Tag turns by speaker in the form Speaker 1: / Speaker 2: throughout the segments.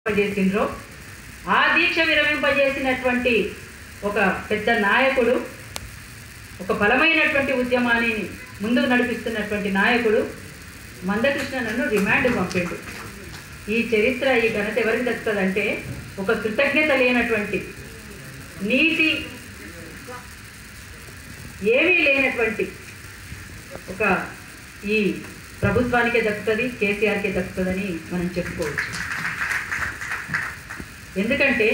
Speaker 1: చేసిండ్రో ఆ దీక్ష విరమింపజేసినటువంటి ఒక పెద్ద నాయకుడు ఒక బలమైనటువంటి ఉద్యమాన్ని ముందుకు నడిపిస్తున్నటువంటి నాయకుడు మందకృష్ణనను రిమాండ్ పంపిండు ఈ చరిత్ర ఈ ఘనత ఎవరికి దక్కుతుందంటే ఒక కృతజ్ఞత లేనటువంటి నీతి ఏమీ లేనటువంటి ఒక ఈ ప్రభుత్వానికే దక్కుతుంది కేసీఆర్కే దక్కుతుందని మనం చెప్పుకోవచ్చు ఎందుకంటే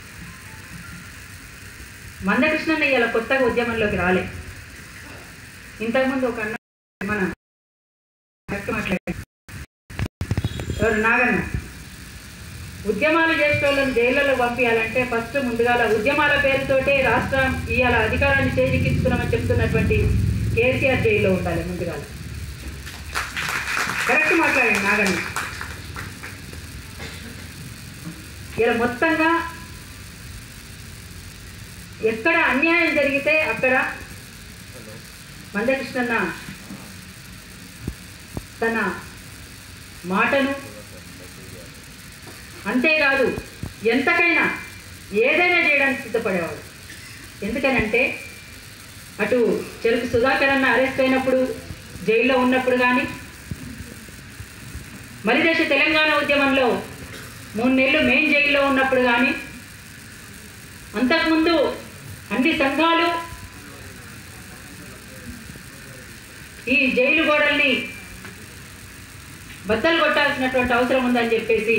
Speaker 1: మందకృష్ణన్న ఇలా కొత్తగా ఉద్యమంలోకి రాలే ఇంతకుముందు ఒక అన్న మన కరెక్ట్ మాట్లాడారు ఎవరు నాగన్న ఉద్యమాలు చేసేటోళ్ళని జైళ్ళలో పంపించాలంటే ఫస్ట్ ముందుగా ఉద్యమాల పేరుతోటే రాష్ట్రం ఇవాళ అధికారాన్ని చేజిక్కించుకున్నామని చెప్తున్నటువంటి కేసీఆర్ జైల్లో ఉండాలి ముందుగా కరెక్ట్ మాట్లాడండి నాగన్న ఇలా మొత్తంగా ఎక్కడ అన్యాయం జరిగితే అక్కడ మందకృష్ణన్న తన మాటను అంతేకాదు ఎంతకైనా ఏదైనా చేయడానికి సిద్ధపడేవాడు ఎందుకనంటే అటు చెరుకు సుధాకర్ అన్న అరెస్ట్ అయినప్పుడు జైల్లో ఉన్నప్పుడు కానీ మలిదేశ తెలంగాణ ఉద్యమంలో మూడు నెలలు మెయిన్ జైల్లో ఉన్నప్పుడు కానీ అంతకుముందు అన్ని సంఘాలు ఈ జైలు గోడల్ని బద్దలు కొట్టాల్సినటువంటి అవసరం ఉందని చెప్పేసి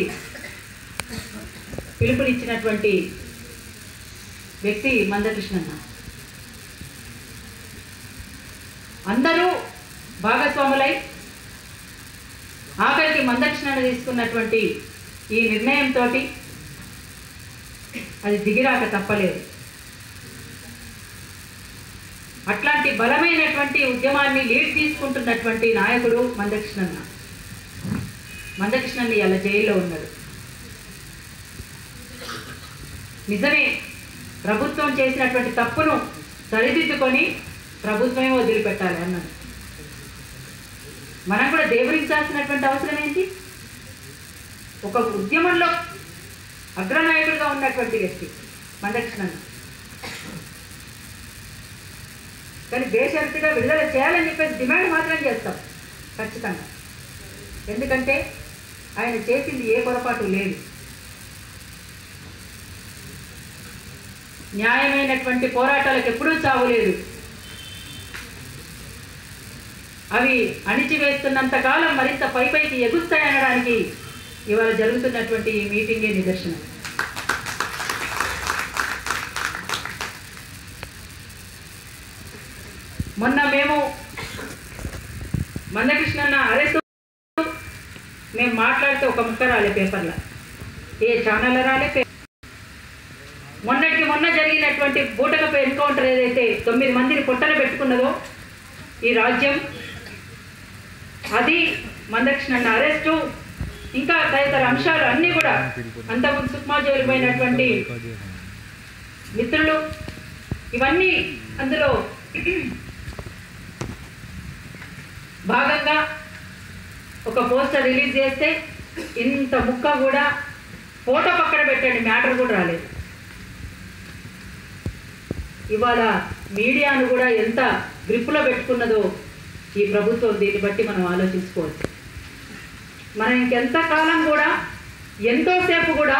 Speaker 1: పిలుపునిచ్చినటువంటి వ్యక్తి మందకృష్ణన్న అందరూ భాగస్వాములై ఆఖరికి మందకృష్ణన్న తీసుకున్నటువంటి ఈ నిర్ణయంతో అది దిగిరాక తప్పలేదు అట్లాంటి బలమైనటువంటి ఉద్యమాన్ని లీడ్ తీసుకుంటున్నటువంటి నాయకుడు మందకృష్ణన్న మందకృష్ణన్ని ఇలా జైల్లో ఉన్నాడు నిజమే ప్రభుత్వం చేసినటువంటి తప్పును సరిదిద్దుకొని ప్రభుత్వమే వదిలిపెట్టాలి అన్నాడు మనం కూడా దేవుడించాల్సినటువంటి అవసరం ఏంటి ఒక ఉద్యమంలో అగ్రనాయకుడిగా ఉన్నటువంటి వ్యక్తి మందకృష్ణన్న కానీ బేషరతుగా విడుదల చేయాలని చెప్పేసి డిమాండ్ మాత్రం చేస్తాం ఖచ్చితంగా ఎందుకంటే ఆయన చేసింది ఏ పొరపాటు లేదు న్యాయమైనటువంటి పోరాటాలకు ఎప్పుడూ చావులేదు అవి అణిచివేస్తున్నంత కాలం మరింత పై పైకి ఎగుస్తాయనడానికి ఇవాళ జరుగుతున్నటువంటి ఈ మీటింగే నిదర్శనం మొన్న మేము మందకృష్ణన్న అరెస్ట్ మేము మాట్లాడితే ఒక ముక్క రాలే పేపర్లో ఏ ఛానల్ రాలే పే- మొన్నటికి మొన్న జరిగినటువంటి బూటకపు ఎన్కౌంటర్ ఏదైతే తొమ్మిది మందిని పొట్టన పెట్టుకున్నదో ఈ రాజ్యం అది మందకృష్ణన్న అరెస్టు ఇంకా తదితర అంశాలు అన్నీ కూడా అంతకుముందు సుక్మా జైలు పోయినటువంటి మిత్రులు ఇవన్నీ అందులో భాగంగా ఒక పోస్టర్ రిలీజ్ చేస్తే ఇంత ముక్క కూడా ఫోటో పక్కన పెట్టండి మ్యాటర్ కూడా రాలేదు ఇవాళ మీడియాను కూడా ఎంత గ్రిప్పులో పెట్టుకున్నదో ఈ ప్రభుత్వం దీన్ని బట్టి మనం ఆలోచించుకోవచ్చు మనం ఇంకెంతకాలం కూడా ఎంతోసేపు కూడా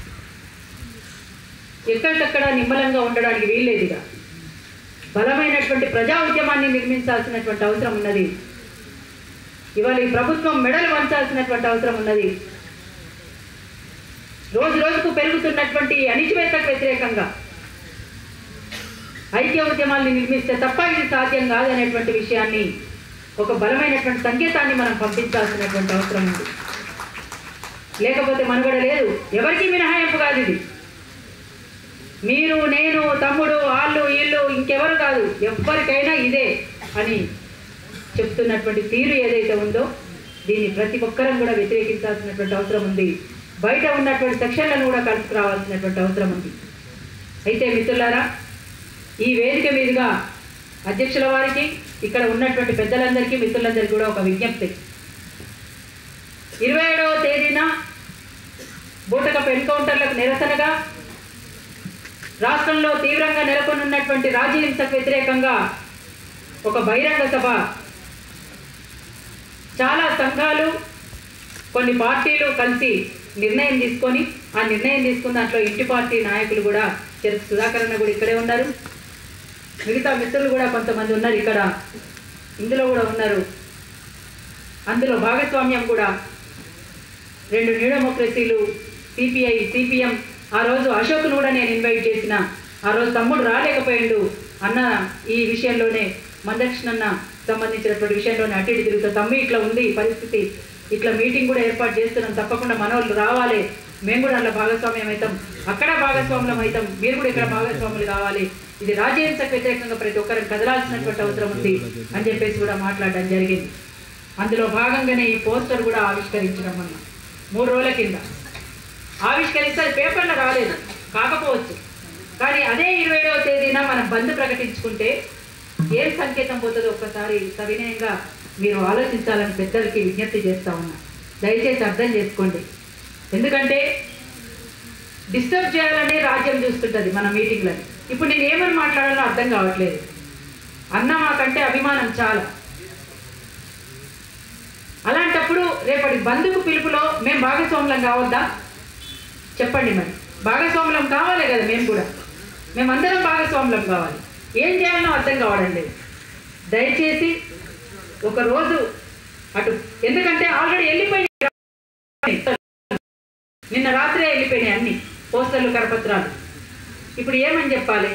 Speaker 1: ఎక్కడికక్కడ నిమ్మలంగా ఉండడానికి వీల్లేదుగా బలమైనటువంటి ప్రజా ఉద్యమాన్ని నిర్మించాల్సినటువంటి అవసరం ఉన్నది ఇవాళ ఈ ప్రభుత్వం మెడలు వంచాల్సినటువంటి అవసరం ఉన్నది రోజు రోజుకు పెరుగుతున్నటువంటి ఈ అణిచివేతకు వ్యతిరేకంగా ఐక్య ఉద్యమాల్ని నిర్మిస్తే తప్ప ఇది సాధ్యం కాదనేటువంటి విషయాన్ని ఒక బలమైనటువంటి సంకేతాన్ని మనం పంపించాల్సినటువంటి అవసరం ఉంది లేకపోతే మనుగడ లేదు ఎవరికి మినహాయింపు కాదు ఇది మీరు నేను తమ్ముడు వాళ్ళు వీళ్ళు ఇంకెవరు కాదు ఎవరికైనా ఇదే అని చెప్తున్నటువంటి తీరు ఏదైతే ఉందో దీన్ని ప్రతి ఒక్కరం కూడా వ్యతిరేకించాల్సినటువంటి అవసరం ఉంది బయట ఉన్నటువంటి సెక్షన్లను కూడా కలుపుకురావాల్సినటువంటి అవసరం ఉంది అయితే మిత్రులారా ఈ వేదిక మీదుగా అధ్యక్షుల వారికి ఇక్కడ ఉన్నటువంటి పెద్దలందరికీ మిత్రులందరికీ కూడా ఒక విజ్ఞప్తి ఇరవై ఏడవ తేదీన బూటకపు ఎన్కౌంటర్లకు నిరసనగా రాష్ట్రంలో తీవ్రంగా నెలకొనున్నటువంటి రాజ్యహింసకు వ్యతిరేకంగా ఒక బహిరంగ సభ చాలా సంఘాలు కొన్ని పార్టీలు కలిసి నిర్ణయం తీసుకొని ఆ నిర్ణయం తీసుకున్న దాంట్లో ఇంటి పార్టీ నాయకులు కూడా చెరుకు సుధాకర్ అన్న కూడా ఇక్కడే ఉన్నారు మిగతా మిత్రులు కూడా కొంతమంది ఉన్నారు ఇక్కడ ఇందులో కూడా ఉన్నారు అందులో భాగస్వామ్యం కూడా రెండు న్యూ డెమోక్రసీలు సిపిఐ సిపిఎం ఆ రోజు అశోక్ను కూడా నేను ఇన్వైట్ చేసిన ఆ రోజు తమ్ముడు రాలేకపోయిండు అన్న ఈ విషయంలోనే మందకృష్ణన్న సంబంధించినటువంటి విషయంలోనే అటు ఇటు తిరుగుతా తమ్మి ఇట్లా ఉంది పరిస్థితి ఇట్లా మీటింగ్ కూడా ఏర్పాటు చేస్తున్నాం తప్పకుండా మనోళ్ళు రావాలి మేము కూడా అట్లా భాగస్వామ్యం అవుతాం అక్కడ భాగస్వాములం అవుతాం మీరు కూడా ఇక్కడ భాగస్వాములు కావాలి ఇది రాజ్యాంగకు వ్యతిరేకంగా ప్రతి ఒక్కరిని కదలాల్సినటువంటి అవసరం ఉంది అని చెప్పేసి కూడా మాట్లాడడం జరిగింది అందులో భాగంగానే ఈ పోస్టర్ కూడా ఆవిష్కరించడం అన్న మూడు రోజుల కింద ఆవిష్కరిస్తే అది పేపర్లో రాలేదు కాకపోవచ్చు కానీ అదే ఇరవై ఏడవ తేదీన మనం బంద్ ప్రకటించుకుంటే ఏం సంకేతం పోతుందో ఒక్కసారి సవినయంగా మీరు ఆలోచించాలని పెద్దలకి విజ్ఞప్తి చేస్తా ఉన్నా దయచేసి అర్థం చేసుకోండి ఎందుకంటే డిస్టర్బ్ చేయాలనే రాజ్యం చూస్తుంటుంది మన మీటింగ్లని ఇప్పుడు నేను ఏమని మాట్లాడాలో అర్థం కావట్లేదు అన్న మాకంటే అభిమానం చాలా అలాంటప్పుడు రేపటి బంధుకు పిలుపులో మేము భాగస్వాములం కావద్దా చెప్పండి మరి భాగస్వాములం కావాలి కదా మేము కూడా మేమందరం భాగస్వాములం కావాలి ఏం చేయాలనో అర్థం కావడం లేదు దయచేసి ఒక రోజు అటు ఎందుకంటే ఆల్రెడీ వెళ్ళిపోయినాయి నిన్న రాత్రే వెళ్ళిపోయినాయి అన్ని పోస్టర్లు కరపత్రాలు ఇప్పుడు ఏమని చెప్పాలి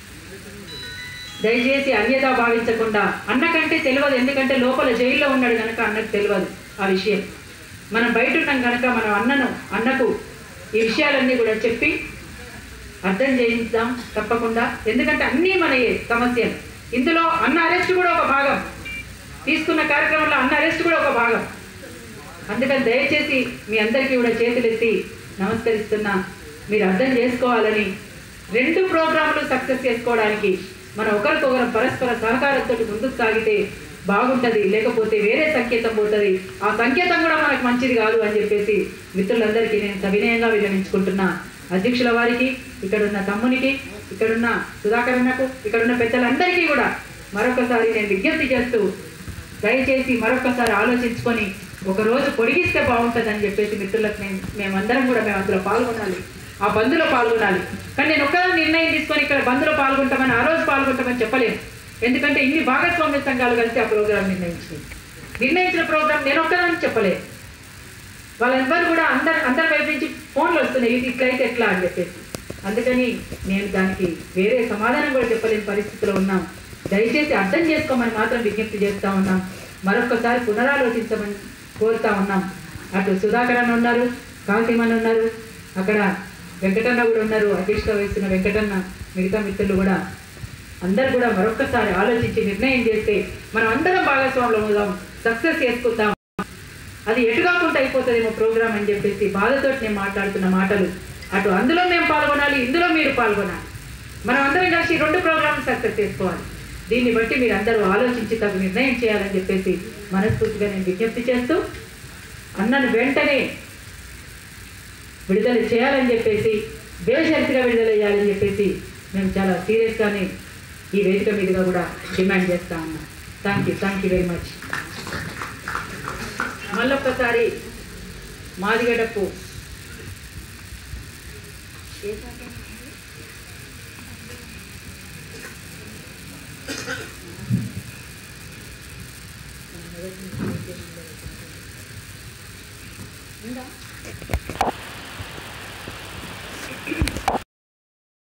Speaker 1: దయచేసి అన్యతా భావించకుండా అన్నకంటే తెలియదు ఎందుకంటే లోపల జైల్లో ఉన్నాడు కనుక అన్నకు తెలియదు ఆ విషయం మనం బయట ఉన్నాం కనుక మనం అన్నను అన్నకు ఈ విషయాలన్నీ కూడా చెప్పి అర్థం చేయిద్దాం తప్పకుండా ఎందుకంటే అన్నీ మనయే సమస్యలు ఇందులో అన్న అరెస్ట్ కూడా ఒక భాగం తీసుకున్న కార్యక్రమంలో అన్న అరెస్ట్ కూడా ఒక భాగం అందుకని దయచేసి మీ అందరికీ కూడా చేతులెత్తి నమస్కరిస్తున్నా మీరు అర్థం చేసుకోవాలని రెండు ప్రోగ్రాంలు సక్సెస్ చేసుకోవడానికి మనం ఒకరికొకరు పరస్పర సహకారంతో ముందుకు సాగితే బాగుంటది లేకపోతే వేరే సంకేతం పోతుంది ఆ సంకేతం కూడా మనకు మంచిది కాదు అని చెప్పేసి మిత్రులందరికీ నేను సవినయంగా విన్నవించుకుంటున్నా అధ్యక్షుల వారికి ఇక్కడున్న తమ్మునికి ఇక్కడున్న సుధాకర్ అన్నకు ఇక్కడున్న పెద్దలందరికీ కూడా మరొకసారి నేను విజ్ఞప్తి చేస్తూ దయచేసి మరొకసారి ఆలోచించుకొని ఒక రోజు పొడిగిస్తే బాగుంటుందని చెప్పేసి మిత్రులకు నేను మేమందరం కూడా మేము అందులో పాల్గొనాలి ఆ బంద్లో పాల్గొనాలి కానీ నేను ఒక్కదాన్ని నిర్ణయం తీసుకొని ఇక్కడ బంద్లో పాల్గొంటామని ఆ రోజు పాల్గొంటామని చెప్పలేను ఎందుకంటే ఇన్ని భాగస్వామ్య సంఘాలు కలిసి ఆ ప్రోగ్రాం నిర్ణయించింది నిర్ణయించిన ప్రోగ్రాం నేను ఒక్కదాన్ని చెప్పలేను వాళ్ళందరూ కూడా అందరు అందరి వైపు నుంచి ఫోన్లు వస్తున్నాయి ఇది ఇట్లయితే ఎట్లా అని చెప్పేసి అందుకని నేను దానికి వేరే సమాధానం కూడా చెప్పలేని పరిస్థితిలో ఉన్నాం దయచేసి అర్థం చేసుకోమని మాత్రం విజ్ఞప్తి చేస్తా ఉన్నాం మరొకసారి పునరాలోచించమని కోరుతా ఉన్నాం అటు సుధాకర్ అన్న ఉన్నారు కాంతిమన్ ఉన్నారు అక్కడ వెంకటన్న కూడా ఉన్నారు అధ్యక్షత వహిస్తున్న వెంకటన్న మిగతా మిత్రులు కూడా అందరు కూడా మరొక్కసారి ఆలోచించి నిర్ణయం చేస్తే మనం అందరం భాగస్వాములు అవుదాం సక్సెస్ చేసుకుందాం అది ఎటు కాకుండా అయిపోతుందేమో ప్రోగ్రామ్ అని చెప్పేసి బాధతో నేను మాట్లాడుతున్న మాటలు అటు అందులో మేము పాల్గొనాలి ఇందులో మీరు పాల్గొనాలి మనం అందరం కలిసి ఈ రెండు ప్రోగ్రామ్ సక్సెస్ చేసుకోవాలి దీన్ని బట్టి మీరు అందరూ ఆలోచించి తగు నిర్ణయం చేయాలని చెప్పేసి మనస్ఫూర్తిగా నేను విజ్ఞప్తి చేస్తూ అన్నను వెంటనే విడుదల చేయాలని చెప్పేసి బేషరతుగా విడుదల చేయాలని చెప్పేసి మేము చాలా సీరియస్గానే ఈ వేదిక మీదుగా కూడా డిమాండ్ చేస్తా ఉన్నాం thank you thank you very much మళ్ళొక్కసారి మాదిగడపు ఉందా